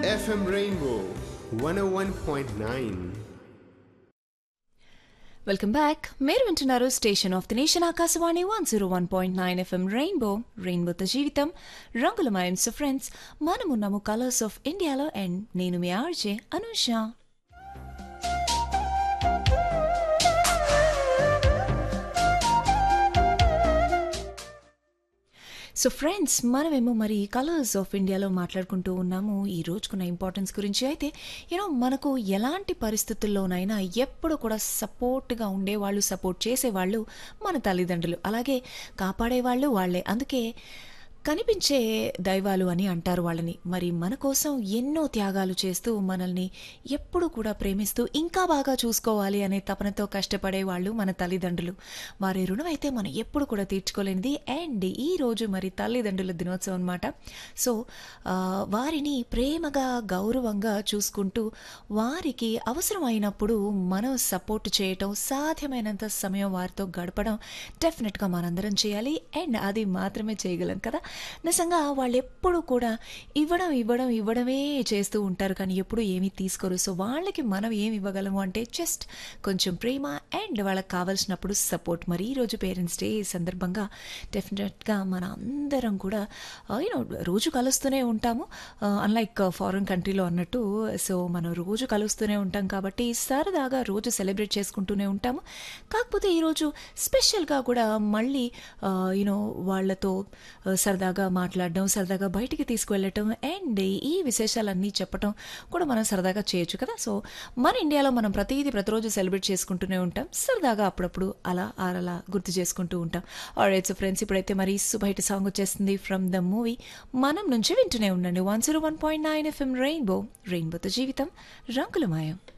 FM Rainbow 101.9. Welcome back మీరు వింటున్నారు station of the nation Akashvani one zero one point nine FM rainbow రెయిన్బోతో జీవితం రంగులమయం సో ఫ్రెండ్స్ మనమున్నాము కలర్స్ ఆఫ్ ఇండియాలో అండ్ నేను మీ ఆర్జే అనూష సో ఫ్రెండ్స్ మనమేమో మరి కలర్స్ ఆఫ్ ఇండియాలో మాట్లాడుకుంటూ ఉన్నాము ఈ రోజుకున్న ఇంపార్టెన్స్ గురించి అయితే యూనో మనకు ఎలాంటి పరిస్థితుల్లోనైనా ఎప్పుడు కూడా సపోర్ట్గా ఉండేవాళ్ళు సపోర్ట్ చేసేవాళ్ళు మన తల్లిదండ్రులు అలాగే కాపాడేవాళ్ళు వాళ్ళే అందుకే కనిపించే దైవాలు అని అంటారు వాళ్ళని మరి మన కోసం ఎన్నో త్యాగాలు చేస్తూ మనల్ని ఎప్పుడు కూడా ప్రేమిస్తూ ఇంకా బాగా చూసుకోవాలి అనే తపనతో కష్టపడే వాళ్ళు మన తల్లిదండ్రులు వారి రుణం అయితే మనం ఎప్పుడు కూడా తీర్చుకోలేనిది అండ్ ఈ రోజు మరి తల్లిదండ్రుల దినోత్సవం అనమాట సో ఆ, వారిని ప్రేమగా గౌరవంగా చూసుకుంటూ వారికి అవసరమైనప్పుడు మనం సపోర్ట్ చేయటం సాధ్యమైనంత సమయం వారితో గడపడం డెఫినెట్గా మనందరం చేయాలి అండ్ అది మాత్రమే చేయగలం కదా నిజంగా వాళ్ళు ఎప్పుడు కూడా ఇవ్వడం ఇవ్వడం ఇవ్వడమే చేస్తూ ఉంటారు కానీ ఎప్పుడు ఏమీ తీసుకోరు సో వాళ్ళకి మనం ఏమి ఇవ్వగలము అంటే జస్ట్ కొంచెం ప్రేమ అండ్ వాళ్ళకి కావాల్సినప్పుడు సపోర్ట్ మరి ఈరోజు పేరెంట్స్ డే సందర్భంగా డెఫినెట్గా మన అందరం కూడా యూనో రోజు కలుస్తూనే ఉంటాము అన్లైక్ ఫారిన్ కంట్రీలో అన్నట్టు సో మనం రోజు కలుస్తూనే ఉంటాం కాబట్టి సరదాగా రోజు సెలబ్రేట్ చేసుకుంటూనే ఉంటాము కాకపోతే ఈరోజు స్పెషల్గా కూడా మళ్ళీ యూనో వాళ్ళతో ఆ, సరదాగా మాట్లాడడం సరదాగా బయటికి తీసుకువెళ్ళటం అండ్ ఈ విశేషాలన్నీ చెప్పటం కూడా మనం సరదాగా చేయొచ్చు కదా సో మన ఇండియాలో మనం ప్రతిదీ ప్రతిరోజు సెలబ్రేట్ చేసుకుంటూనే ఉంటాం సరదాగా అప్పుడప్పుడు అలా అలా గుర్తు చేసుకుంటూ ఉంటాం ఆల్రైట్ సో ఫ్రెండ్స్ ఇప్పుడైతే మరి బయట సాంగ్ వచ్చేస్తుంది ఫ్రమ్ ద మూవీ మనం నుంచి వింటూనే ఉండండి one zero one point nine FM rainbow రెయిన్బోతో జీవితం రంగులమాయం